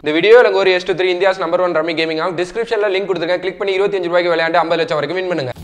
இந்த வீடியோ எனக்கு ஒரு S three India's number one rummy gaming ஆகும் டிஸ்கிரிப்ஷனில் லிங்க் கொடுத்துருக்கேன் கிளிக் பண்ணி இருபத்தஞ்சு ரூபாய்க்கு விளையாண்டு ஐம்பது லட்சம் வரைக்கும் வின் பண்ணுங்க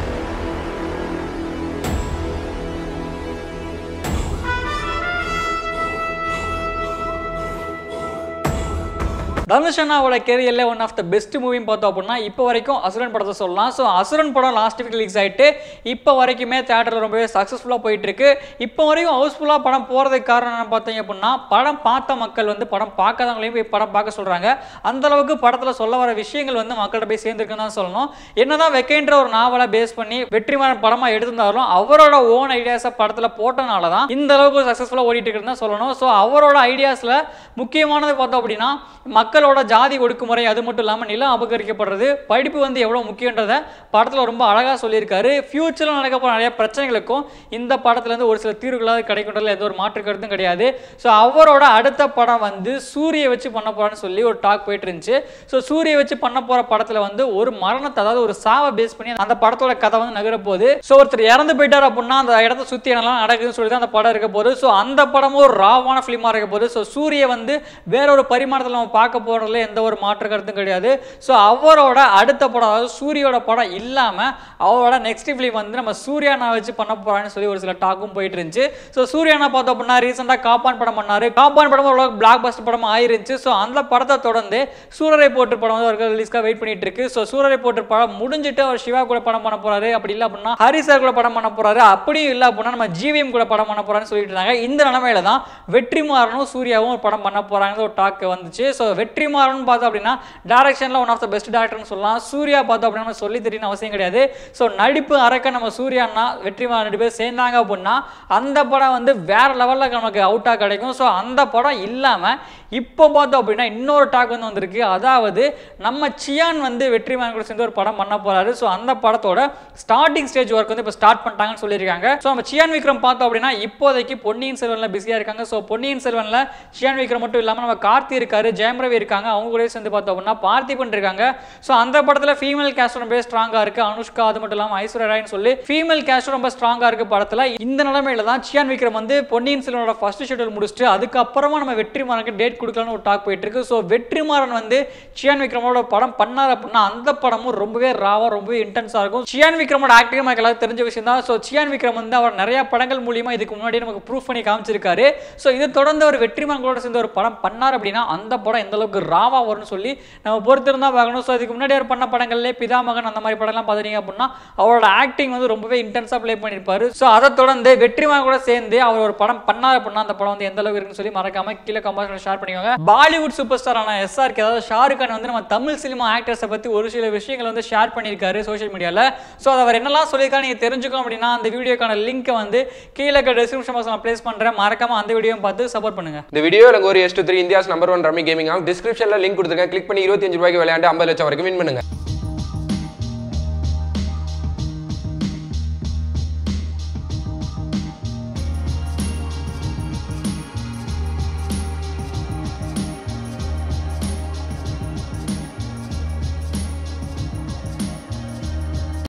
தனுஷ் அண்ணாவோட கேரியர்ல ஒன் ஆஃப் த பெஸ்ட் மூவின்னு பார்த்தோம் அப்படின்னா இப்போ வரைக்கும் அசுரன் படத்தை சொல்லலாம் ஸோ அசுரன் படம் லாஸ்ட் வீக் ரிலீஸ் ஆயிட்டு இப்போ வரைக்குமே தேட்டரில் ரொம்பவே சக்ஸஸ்ஃபுல்லாக போயிட்டு இருக்கு இப்போ வரைக்கும் ஹவுஸ்ஃபுல்லாக படம் போகிறதுக்கு காரணம் என்ன பார்த்தீங்க அப்படின்னா படம் பார்த்த மக்கள் வந்து படம் பார்க்காதவங்களையும் போய் படம் பார்க்க சொல்கிறாங்க அந்த அளவுக்கு படத்தில் சொல்ல வர விஷயங்கள் வந்து மக்கள்கிட்ட போய் சேர்ந்துருக்குன்னு தான் சொல்லணும் என்னதான் வெக்கைன்ற ஒரு நாவலை பேஸ் பண்ணி வெற்றிமாறன் படமாக எடுத்திருந்தாலும் அவரோட ஓன் ஐடியாஸை படத்தில் போட்டனால தான் இந்த அளவுக்கு சக்ஸஸ்ஃபுல்லாக ஓடிட்டு இருக்குன்னு தான் சொல்லணும் ஸோ அவரோட ஐடியாஸில் முக்கியமானது பார்த்தோம் அப்படின்னா மக்களோட ஜாதி ஒடுக்குமுறை அது மட்டும் இல்லாமல் நிலம் அபகரிக்கப்படுறது படிப்பு வந்து எவ்வளோ முக்கியன்றதை படத்தில் ரொம்ப அழகாக சொல்லியிருக்காரு ஃப்யூச்சரில் நடக்க போகிற நிறைய பிரச்சனைகளுக்கும் இந்த படத்துலேருந்து ஒரு சில தீர்வுகளாக கிடைக்கின்றதுல எந்த ஒரு மாற்று கருத்தும் கிடையாது ஸோ அவரோட அடுத்த படம் வந்து சூரிய வச்சு பண்ண போகிறான்னு சொல்லி ஒரு டாக் போயிட்டு இருந்துச்சு ஸோ சூரிய வச்சு பண்ண போகிற படத்தில் வந்து ஒரு மரணத்தை அதாவது ஒரு சாவை பேஸ் பண்ணி அந்த படத்தோட கதை வந்து நகர போகுது ஸோ ஒருத்தர் இறந்து போயிட்டார் அப்படின்னா அந்த இடத்த சுற்றி என்னெல்லாம் நடக்குதுன்னு சொல்லி தான் அந்த படம் இருக்க போகுது ஸோ அந்த படமும் ஒரு ராவான ஃபிலிமாக இருக்க போகுது ஸோ சூரிய வந்து வேற ஒரு பரிமாணத்தில் நம்ம பார்க்க போகிறதுல எந்த ஒரு மாற்று கருத்தும் கிடையாது ஸோ அவரோட அடுத்த படம் அதாவது சூரியோட படம் இல்லாமல் அவரோட நெக்ஸ்ட் ஃபிலிம் வந்து நம்ம சூர்யானா வச்சு பண்ண போகிறான்னு சொல்லி ஒரு சில டாக்கும் போயிட்டு இருந்துச்சு ஸோ சூர்யானா பார்த்தோம் அப்படின்னா ரீசெண்டாக காப்பான் படம் பண்ணாரு காப்பான் படம் ஒரு பிளாக் பஸ்டர் படம் ஆயிருந்துச்சு ஸோ அந்த படத்தை தொடர்ந்து சூரரை போட்டு படம் வந்து அவருக்கு ரிலீஸ்க்காக வெயிட் பண்ணிட்டு இருக்கு ஸோ சூரரை போட்டு படம் முடிஞ்சிட்டு அவர் சிவா கூட படம் பண்ண போறாரு அப்படி இல்லை அப்படின்னா ஹரி சார் கூட படம் பண்ண போறாரு அப்படியும் இல்லை அப்படின்னா நம்ம ஜிவிஎம் கூட படம் பண்ண போறான்னு சொல்லிட்டு இருந்தாங்க இந்த நிலமையில தான் வெற்றிமாறனும் சூர்யாவும் ஒரு படம் பண்ண போறாங்கன்னு ஒரு டாக் வந்துச்சு ஸோ வெற்றிமாறன் பார்த்தோம் அப்படின்னா டேரக்ஷனில் ஒன் ஆஃப் த பெஸ்ட் டேரக்டர்னு சொல்லலாம் சூர்யா பார்த்தோம் அப்படின்னா நம்ம சொல்லி தெரியணும் அவசியம் கிடையாது ஸோ நடிப்பு அறக்க நம்ம சூர்யானா வெற்றிமாறன் ரெண்டு பேர் சேர்ந்தாங்க அப்படின்னா அந்த படம் வந்து வேற லெவலில் நமக்கு அவுட்டாக கிடைக்கும் ஸோ அந்த படம் இல்லாமல் இப்போ பார்த்தோம் அப்படின்னா இன்னொரு டாக் வந்து வந்திருக்கு அதாவது நம்ம சியான் வந்து வெற்றிமாறன் கூட சேர்ந்து ஒரு படம் பண்ண போறாரு ஸோ அந்த படத்தோட ஸ்டார்டிங் ஸ்டேஜ் ஒர்க் வந்து இப்போ ஸ்டார்ட் பண்ணிட்டாங்கன்னு சொல்லியிருக்காங்க ஸோ நம்ம சியான் விக்ரம் பார்த்தோம் அப்படின்னா இப்போதைக்கு பொன்னியின் செல்வனில் பிஸியாக இருக்காங்க ஸோ பொன்னியின் செல்வனில் சியான் விக்ரம் மட்டும் இல்லாமல் நம்ம கார்த்தி இருக்காரு ஜெயம் ரவி இருக்காங்க அவங்க கூட சேர்ந்து பார்த்தோம் அப்படின்னா பார்த்திபன் இருக்காங்க ஸோ அந்த படத்தில் ஃபீமேல் கேஸ்ட் ரொம்ப ஸ்ட்ராங்காக இருக்கு அனுஷ்கா அது மட்டும் இல்லாமல் ஐஸ்வர்யா ராய்னு சொல்லி ஃபீமேல் கேஸ்ட் ரொம்ப ஸ்ட்ராங்காக இருக்கு படத்தில் இந்த நிலைமையில தான் சியான் விக்ரம் வந்து பொன்னியின் செல்வனோட ஃபர்ஸ்ட் ஷெட்யூல் முடிச்சுட்டு அதுக்கப்புறமா நம்ம வெற்றிமாறனுக்கு டேட் கொடுக்கலாம்னு ஒரு டாக் போயிட்டு இருக்கு ஸோ வெற்றிமாறன் வந்து சியான் விக்ரமோட படம் பண்ணார் அப்படின்னா அந்த படமும் ரொம்பவே ராவா ரொம்பவே இன்டென்ஸாக இருக்கும் சியான் விக்ரமோட ஆக்டிங் நமக்கு எல்லாரும் தெரிஞ்ச விஷயம் தான் ஸோ சியான் விக்ரம் வந்து அவர் நிறைய படங்கள் மூலியமா இதுக்கு முன்னாடி நமக்கு ப்ரூஃப் பண்ணி காமிச்சிருக்காரு ஸோ இது தொடர்ந்து அவர் வெற்றிமாறனோட சேர்ந்து ஒரு படம் பண்ணார் அப்படின்னா அந்த படம் எந்த அளவுக்கு ராவா வரும்னு சொல்லி நம்ம பொறுத்திருந்தா பார்க்கணும் ஸோ இதுக்கு முன்னாடி அவர் பண்ண படங்கள்லேயே பிதாமகன் அந்த மாதிரி படம்லாம் பார்த்துட்டீங்க அப்படின்னா அவரோட ஆக்டிங் வந்து ரொம்பவே இன்டென்ஸாக ப்ளே பண்ணியிருப்பாரு ஸோ அதை தொடர்ந்து வெற்றிமாறன் கூட சேர்ந்து அவர் ஒரு படம் பண்ணார் அப்படின்னா அந்த படம் வந்து எந்த அளவுக்கு இருக்குன்னு சொல்லி மறக்காம கீழே கமெண்ட்ஸ் ஷேர் பண்ணிக்கோங்க பாலிவுட் சூப்பர் ஸ்டாரான எஸ்ஆர்கே அதாவது ஷாருக் கான் வந்து நம்ம தமிழ் சினிமா ஆக்டர்ஸை பற்றி ஒரு சில விஷயங்கள் வந்து ஷேர் பண்ணியிருக்காரு சோஷியல் மீடியாவில் ஸோ அதை அவர் என்னெல்லாம் சொல்லியிருக்காரு நீங்கள் தெரிஞ்சுக்கணும் அப்படின்னா அந்த வீடியோக்கான லிங்க்கை வந்து கீழே டிஸ்கிரிப்ஷன் பாக்ஸ் நான் ப்ளேஸ் பண்ணுறேன் மறக்காம அந்த வீடியோ பார்த்து சப்போர்ட் பண்ணுங்க இந்த வீடியோ எனக்கு ஒரு S three India's number one rummy gaming ஆகும் டிஸ்கிரிப்ஷனில் லிங்க் கொடுத்துருக்கேன் கிளிக் பண்ணி இருபத்தஞ்சு ரூபாய்க்கு விளையாண்டு ஐம்பது லட்சம் வரைக்கும் வின் பண்ணுங்க